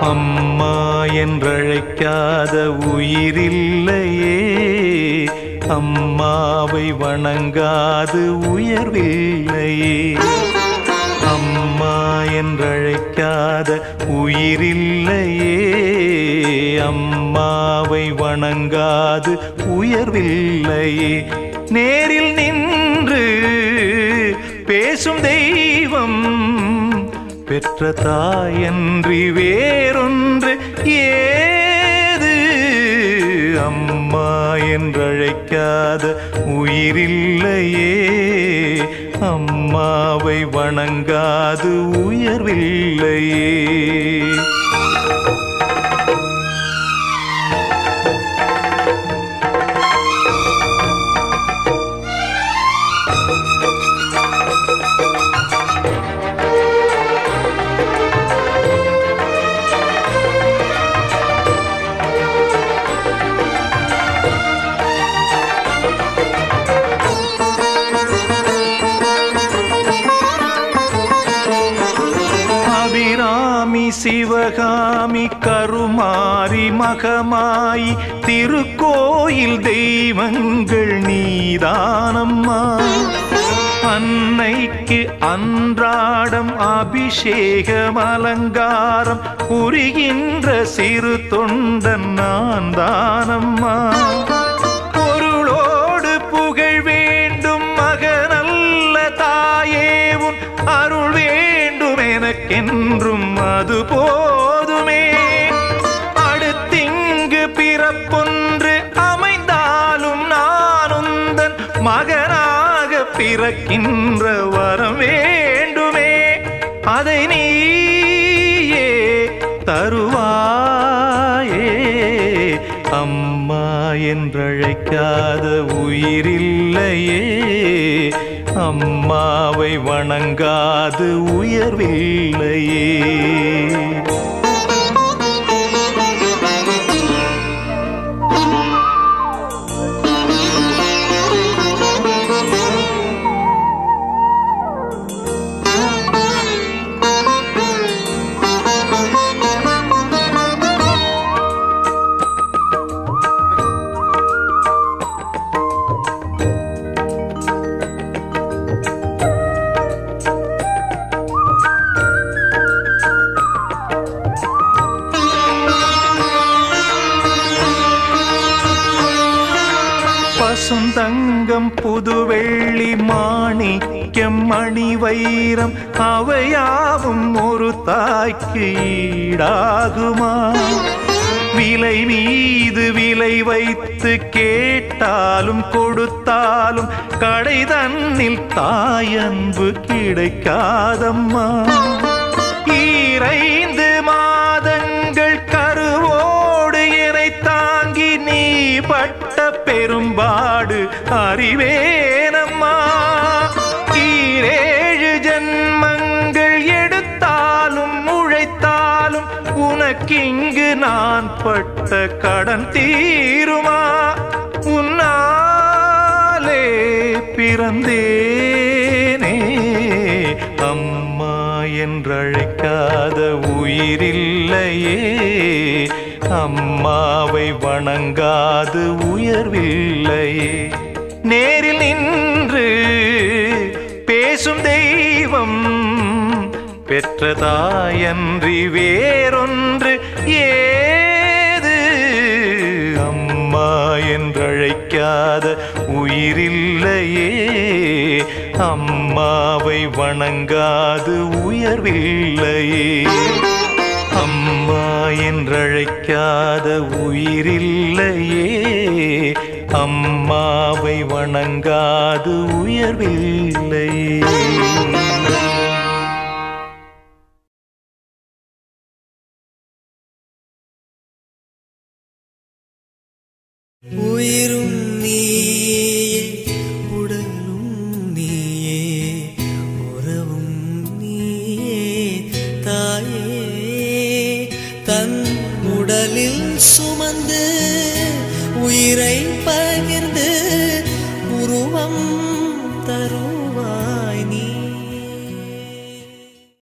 அம்மா என்றழைக்காத உயிரில்லையே அம்மாவை வணங்காது உயர்வில்லையே அம்மா என்றழைக்காத உயிரில்லையே அம்மாவை வணங்காது உயர்வில்லையே நேரில் நின்று பேசும் தெய்வம் பெற்ற தாயன்றி வேறொன்று ஏது அம்மா என்றழைக்காத உயிரில்லையே அம்மாவை வணங்காது உயர்வில்லையே அபிராமி சிவகாமி கருமாரி மகமாயி திருக்கோயில் தெய்வங்கள் நீதானம்மா அன்னைக்கு அன்றாடம் அபிஷேகம் அலங்காரம் புரிகின்ற சிறு தொண்டன் நான் தானம்மா பொருளோடு புகழ் வேண்டும் மகனல்ல தாயே உன் அருள் வேண்டும் எனக்கென்றும் அது போதுமே அடுத்திங்கு பிறப்பொன்று அமைந்தாலும் நான் உந்தன் மகனாக பிறக்கின்ற வரம் வேண்டுமே அதை நீயே தருவாயே அம்மா என்றழைக்காத உயிரில்லையே அம்மாவை வணங்காது உயர்வில்லையே பசுந்தங்கம் புதுவெள்ளி மாணிக்கம் மணி வைரம் அவையாவும் ஒரு தாய்க்கு ஈடாகுமா விலை மீது விலை வைத்து கேட்டாலும் கொடுத்தாலும் கடை தன்னில் தாயன்பு கிடைக்காதம்மா ஈரைந்து மாதங்கள் கருவோடு என்னை தாங்கி நீ பட்ட பெரும்பாடு அறிவேனம்மா ஈரேழு ஜன்மங்கள் எடுத்தாலும் உழைத்தாலும் உனக்கிங்கு நான் பட்ட கடன் தீருமா உன்னாலே பிறந்தேனே அம்மா என்றழைக்காத உயிரில்லையே அம்மாவை வணங்காது உயர்வில்லையே நேரில் நின்று பேசும் தெய்வம் பெற்ற தாயன்றி வேறொன்று ஏது அம்மா என்றழைக்காத உயிரில்லையே அம்மாவை வணங்காது உயர்வில்லையே அம்மா என்றழைக்காத உயிரில்லையே அம்மாவை வணங்காது உயர்வில்லையே உயிரும் நீயே உடலும் நீயே உறவும் நீயே தாயே தன் உடலில் சுமந்து உயிரை பறி